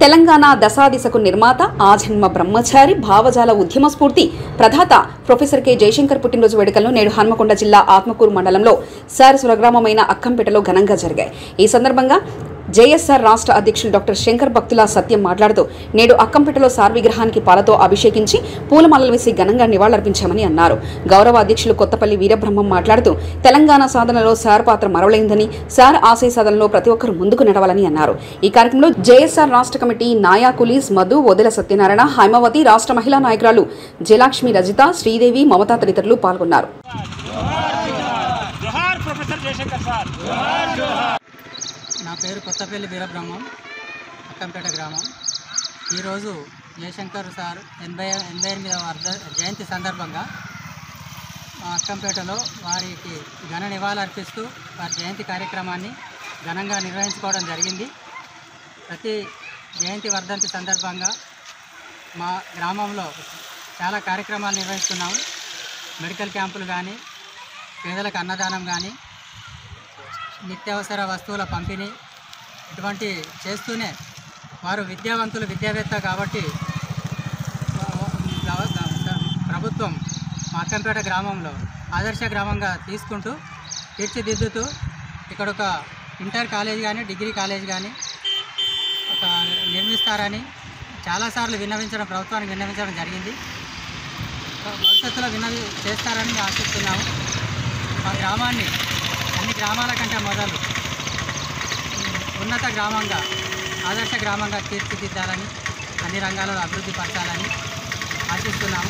తెలంగాణ దశాదిశకు నిర్మాత ఆజన్మ బ్రహ్మచారి భావజాల ఉద్యమ స్ఫూర్తి ప్రధాత ప్రొఫెసర్ కె జయశంకర్ పుట్టినరోజు వేడుకలను నేడు హన్మకొండ జిల్లా ఆత్మకూరు మండలంలో సార్ స్వగ్రామమైన అక్కంపేటలో ఘనంగా జరిగాయి ఈ సందర్భంగా జేఎస్ఆర్ రాష్ట్ర అధ్యక్షులు డాక్టర్ శంకర్ భక్తుల సత్యం మాట్లాడుతూ నేడు అక్కంపేటలో సార్ విగ్రహానికి పాలతో అభిషేకించి పూలమాలలు వేసి ఘనంగా నివాళులర్పించామని అన్నారు గౌరవ అధ్యక్షులు కొత్తపల్లి వీరబ్రహ్మం మాట్లాడుతూ తెలంగాణ సాధనలో సార్ పాత్ర మరవలేందని సార్ ఆశయ సాధనలో ప్రతి ఒక్కరూ ముందుకు నడవాలని అన్నారు ఈ కార్యక్రమంలో జేఎస్ఆర్ రాష్ట్ర కమిటీ నాయా కులీస్ మధు వదెల సత్యనారాయణ హైమావతి రాష్ట్ర మహిళా నాయకురాలు జయలక్ష్మి రజిత శ్రీదేవి మమత తదితరులు పాల్గొన్నారు జోహార్ ప్రొఫెసర్ జయశంకర్ సార్ నా పేరు కొత్తపల్లి వీరబ్రహ్మం అక్కంపేట గ్రామం ఈరోజు జయశంకర్ సార్ ఎనభై ఎనభై ఎనిమిదవ వర్ధ జయంతి సందర్భంగా మా అక్కంపేటలో వారికి ఘన నివాళులు అర్పిస్తూ వారి జయంతి కార్యక్రమాన్ని ఘనంగా నిర్వహించుకోవడం జరిగింది ప్రతి జయంతి వర్ధంతి సందర్భంగా మా గ్రామంలో చాలా కార్యక్రమాలు నిర్వహిస్తున్నాము మెడికల్ క్యాంపులు కానీ పేదలకు అన్నదానం కానీ నిత్యావసర వస్తువుల పంపిణీ ఇటువంటి చేస్తూనే వారు విద్యావంతులు విద్యావేత్త కాబట్టి గవ- గవ- ప్రభుత్వం మా అక్కంపేట గ్రామంలో ఆదర్శ గ్రామంగా తీసుకుంటూ తీర్చిదిద్దుతూ ఇక్కడ ఒక ఇంటర్ కాలేజ్ కానీ డిగ్రీ కాలేజ్ కానీ ఒక నిర్మిస్తారని చాలాసార్లు విన్నవించడం ప్రభుత్వానికి విన్నవించడం జరిగింది భవిష్యత్తులో విన్నవి చేస్తారని ఆశిస్తున్నాము మా గ్రామాన్ని అన్ని గ్రామాల కంటే మొదలు ఉన్నత గ్రామంగా ఆదర్శ గ్రామంగా తీర్చిదిద్దాలని అన్ని రంగాలలో అభివృద్ధి పరచాలని ఆశిస్తున్నాము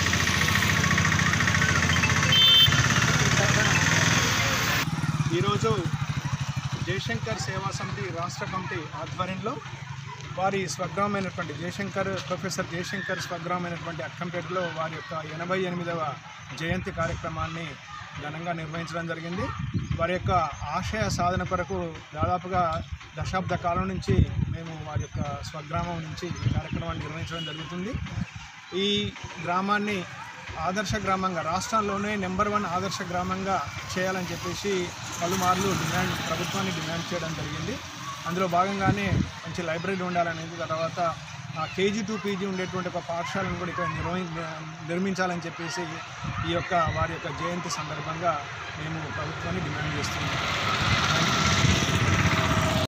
ఈరోజు జయశంకర్ సేవా సమితి రాష్ట్ర కమిటీ ఆధ్వర్యంలో వారి స్వగ్రామైనటువంటి జయశంకర్ ప్రొఫెసర్ జయశంకర్ స్వగ్రామైనటువంటి అక్కంపేటలో వారి యొక్క ఎనభై ఎనిమిదవ జయంతి కార్యక్రమాన్ని ఘనంగా నిర్వహించడం జరిగింది వారి యొక్క ఆశయ సాధన కొరకు దాదాపుగా దశాబ్ద కాలం నుంచి మేము వారి యొక్క స్వగ్రామం నుంచి ఈ కార్యక్రమాన్ని నిర్వహించడం జరుగుతుంది ఈ గ్రామాన్ని ఆదర్శ గ్రామంగా రాష్ట్రంలోనే నెంబర్ వన్ ఆదర్శ గ్రామంగా చేయాలని చెప్పేసి పలుమార్లు డిమాండ్ ప్రభుత్వాన్ని డిమాండ్ చేయడం జరిగింది అందులో భాగంగానే మంచి లైబ్రరీ ఉండాలనేది తర్వాత కేజీ టు పీజీ ఉండేటువంటి ఒక పాఠశాలను కూడా ఇక్కడ నిర్వహి నిర్మించాలని చెప్పేసి ఈ యొక్క వారి యొక్క జయంతి సందర్భంగా మేము ప్రభుత్వాన్ని డిమాండ్ చేస్తున్నాం